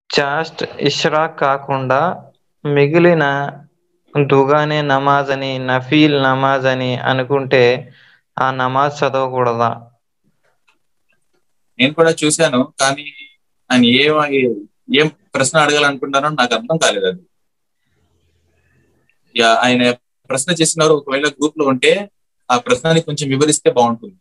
చాస్ట్ ఇష్రాక్ కాకుండా మిగిలిన దుగానే నమాజ్ అని నఫీల్ నమాజ్ అని అనుకుంటే ఆ నమాజ్ చదవకూడదా నేను కూడా చూశాను కానీ ఆయన ఏ ఏం ప్రశ్న అడగాలనుకుంటారో నాకు అర్థం కాలేదు అది యా, ఆయన ప్రశ్న చేసినారు ఒకవేళ గ్రూప్ లో ఉంటే ఆ ప్రశ్నని కొంచెం వివరిస్తే బాగుంటుంది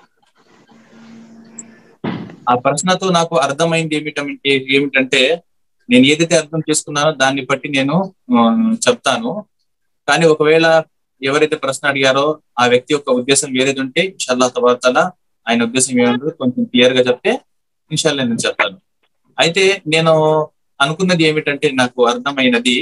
ఆ ప్రశ్నతో నాకు అర్థమైంది ఏమిటంటే ఏమిటంటే నేను ఏదైతే అర్థం చేసుకున్నానో దాన్ని బట్టి నేను ఆ, చెప్తాను కానీ ఒకవేళ ఎవరైతే ప్రశ్న అడిగారో ఆ వ్యక్తి యొక్క ఉద్దేశం వేరేది ఉంటే ఇన్షాల్లా తబాతల ఆయన ఉద్దేశం ఏమంటారు కొంచెం క్లియర్ గా చెప్తే ఇన్షాల్లా నేను చెప్తాను అయితే నేను అనుకున్నది ఏమిటంటే నాకు అర్థమైనది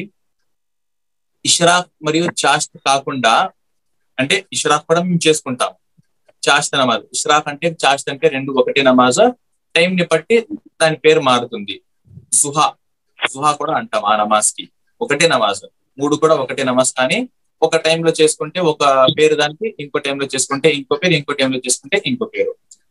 ఇష్రాక్ మరియు చాస్ట్ కాకుండా అంటే ఇష్రాక్ కూడా మేము చేసుకుంటాం చాస్ట్ నమాజ్ ఇష్రాక్ అంటే చాస్ట్ అంటే రెండు ఒకటే నమాజ్ టైం ని బట్టి దాని పేరు మారుతుంది సుహా సుహా కూడా అంటాం ఆ నమాజ్ కి ఒకటే నమాజ్ మూడు కూడా ఒకటే నమాజ్ కానీ ఒక టైంలో చేసుకుంటే ఒక పేరు దానికి ఇంకో టైంలో చేసుకుంటే ఇంకో పేరు ఇంకో టైంలో చేసుకుంటే ఇంకో పేరు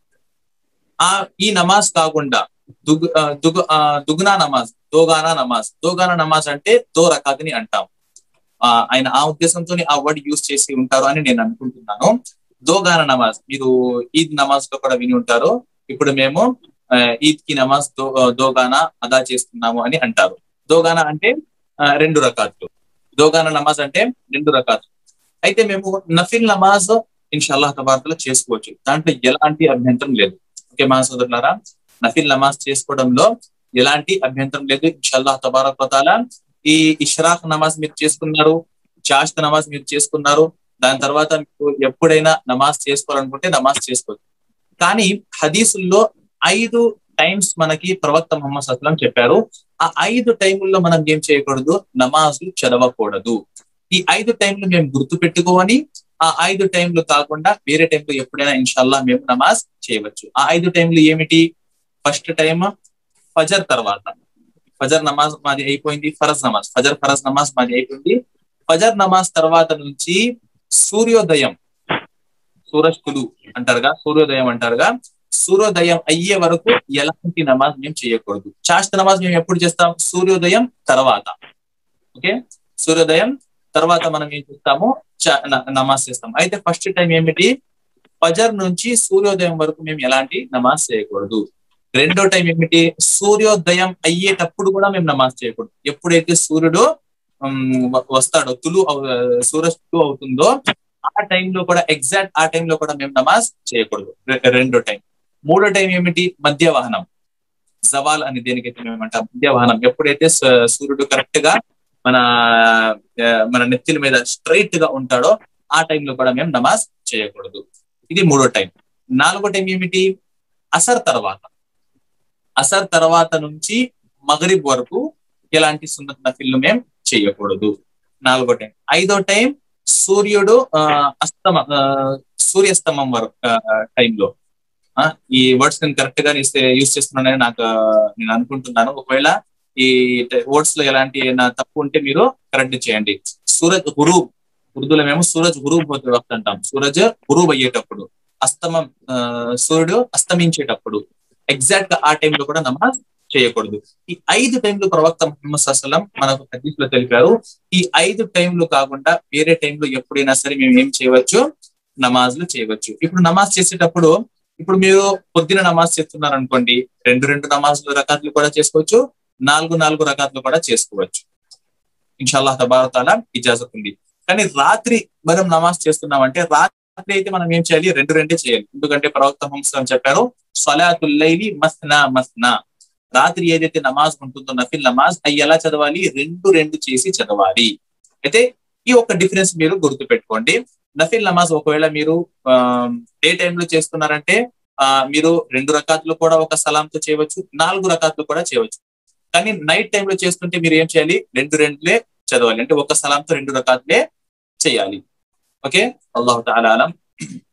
ఆ ఈ నమాజ్ కాకుండా దుగ్ ఆ, దుగ్ ఆ, దుగ్నా నమాజ్ దోగానా నమాజ్ దోగానా నమాజ్ అంటే దో రకాతిని అంటాం ఆ, ఆయన ఆ ఉద్దేశంతో ఆ వర్డ్ యూజ్ చేసి ఉంటారు అని నేను అనుకుంటున్నాను దోగాన నమాజ్ మీరు ఈద్ నమాజ్ లో కూడా విని ఉంటారు ఇప్పుడు మేము ఆ, ఈద్ కి నమాజ్ దో దోగానా అదా చేస్తున్నాము అని అంటారు దోగానా అంటే ఆ, రెండు రకాలు దోగాన నమాజ్ అంటే రెండు రకాలు అయితే మేము నఫిల్ నమాజ్ ఇన్షాల్లా తబార్తలో చేసుకోవచ్చు దాంట్లో ఎలాంటి అభ్యంతరం లేదు ఓకే మా సోదరులారా నఫిల్ నమాజ్ చేసుకోవడంలో ఎలాంటి అభ్యంతరం లేదు ఇన్షాల్లా తబారక్ తాలా ఈ ఇష్రాక్ నమాజ్ మీరు చేసుకున్నారు చాష్త నమాజ్ మీరు చేసుకున్నారు దాని తర్వాత మీరు ఎప్పుడైనా నమాజ్ చేసుకోవాలనుకుంటే నమాజ్ చేసుకోవచ్చు కానీ హదీసుల్లో ఐదు టైమ్స్ మనకి ప్రవక్త ముహమ్మద్ సస్లం చెప్పారు ఆ ఐదు టైముల్లో మనం ఏం చేయకూడదు నమాజు చదవకూడదు ఈ ఐదు టైంలు మేము గుర్తు పెట్టుకోని ఆ ఐదు టైంలు కాకుండా వేరే టైంలో ఎప్పుడైనా ఇన్షాల్లా మేము నమాజ్ చేయవచ్చు ఆ ఐదు టైంలు ఏమిటి ఫస్ట్ టైం ఫజర్ తర్వాత ఫజర్ నమాజ్ మాది అయిపోయింది ఫరజ్ నమాజ్ ఫజర్ ఫరజ్ నమాజ్ మాది అయిపోయింది ఫజర్ నమాజ్ తర్వాత నుంచి సూర్యోదయం సూరజ్ కులు అంటారుగా సూర్యోదయం అంటారుగా సూర్యోదయం అయ్యే వరకు ఎలాంటి నమాజ్ మేము చేయకూడదు చాష్త నమాజ్ మేము ఎప్పుడు చేస్తాం సూర్యోదయం తర్వాత ఓకే సూర్యోదయం తర్వాత మనం ఏం చేస్తాము చ- న- నమాజ్ చేస్తాం అయితే ఫస్ట్ టైం ఏమిటి ఫజర్ నుంచి సూర్యోదయం వరకు మేము ఎలాంటి నమాజ్ చేయకూడదు రెండో టైం ఏమిటి సూర్యోదయం అయ్యేటప్పుడు కూడా మేము నమాజ్ చేయకూడదు ఎప్పుడైతే సూర్యుడు ఉమ్, వ- వస్తాడో తులు అవు- సూరజ్ తులు అవుతుందో ఆ టైంలో కూడా ఎగ్జాక్ట్ ఆ టైంలో కూడా మేము నమాజ్ చేయకూడదు రె- రెండో టైం మూడో టైం ఏమిటి మధ్యవాహనం జవాల్ అని దేనికైతే మేము అంటాం మధ్యవాహనం ఎప్పుడైతే స- సూర్యుడు కరెక్ట్ గా మన ఆ, మన నెత్తిల మీద స్ట్రైట్ గా ఉంటాడో ఆ టైంలో కూడా మేము నమాజ్ చేయకూడదు ఇది మూడో టైం నాలుగో టైం ఏమిటి అసర్ తర్వాత అసర్ తర్వాత నుంచి మగరిబ్ వరకు ఎలాంటి సున్నత్ నఫిల్లు మేము చేయకూడదు నాలుగో టైం ఐదో టైం సూర్యుడు ఆ, అస్తమ ఆ, సూర్యాస్తమం వరకు టైంలో ఈ వర్డ్స్ నేను కరెక్ట్ గా యూస్ చేస్తున్నానని నాకు ఆ, నేను అనుకుంటున్నాను ఒకవేళ ఈ వర్డ్స్ లో ఎలాంటి ఏమైనా తప్పు ఉంటే మీరు కరెక్ట్ చేయండి సూరజ్ హురూబ్ ఉర్దూలో మేము సూరజ్ హురూబ్ హోతే వక్త్ అంటాం సూరజ్ హురూబ్ అయ్యేటప్పుడు అస్తమం ఆ, సూర్యుడు అస్తమించేటప్పుడు ఎగ్జాక్ట్ గా ఆ టైంలో కూడా నమాజ్ చేయకూడదు ఈ ఐదు టైంలు ప్రవక్త ముహమ్మద్ సల్లం మనకు హదీస్ లో తెలిపారు ఈ ఐదు టైంలు కాకుండా వేరే టైంలో ఎప్పుడైనా సరే మేము ఏం చేయవచ్చు నమాజ్లు చేయవచ్చు ఇప్పుడు నమాజ్ చేసేటప్పుడు ఇప్పుడు మీరు పొద్దున నమాజ్ చేస్తున్నారు అనుకోండి రెండు రెండు నమాజ్లు రకాతులు కూడా చేసుకోవచ్చు నాలుగు నాలుగు రకాతులు కూడా చేసుకోవచ్చు ఇన్షాల్లా తబారతాల ఇజాజత్ ఉంది కానీ రాత్రి మనం నమాజ్ చేస్తున్నామంటే రాత్రి అయితే మనం ఏం చేయాలి రెండు రెండే చేయాలి ఎందుకంటే ప్రవక్త ముహమ్మద్ చెప్పారు సలాతుల్లైలి మస్నా మస్నా రాత్రి ఏదైతే నమాజ్ ఉంటుందో నఫిల్ నమాజ్ అవి ఎలా చదవాలి రెండు రెండు చేసి చదవాలి అయితే ఈ ఒక్క డిఫరెన్స్ మీరు గుర్తు పెట్టుకోండి నఫిల్ నమాజ్ ఒకవేళ మీరు డే టైంలో చేస్తున్నారంటే ఆ మీరు రెండు రకాతులు కూడా ఒక సలాంతో చేయవచ్చు నాలుగు రకాతులు కూడా చేయవచ్చు కానీ నైట్ టైంలో చేస్తుంటే మీరు ఏం చేయాలి రెండు రెండులే చదవాలి అంటే ఒక సలాంతో రెండు రకాతులే చేయాలి ఓకే అల్లాహు తాలా అలం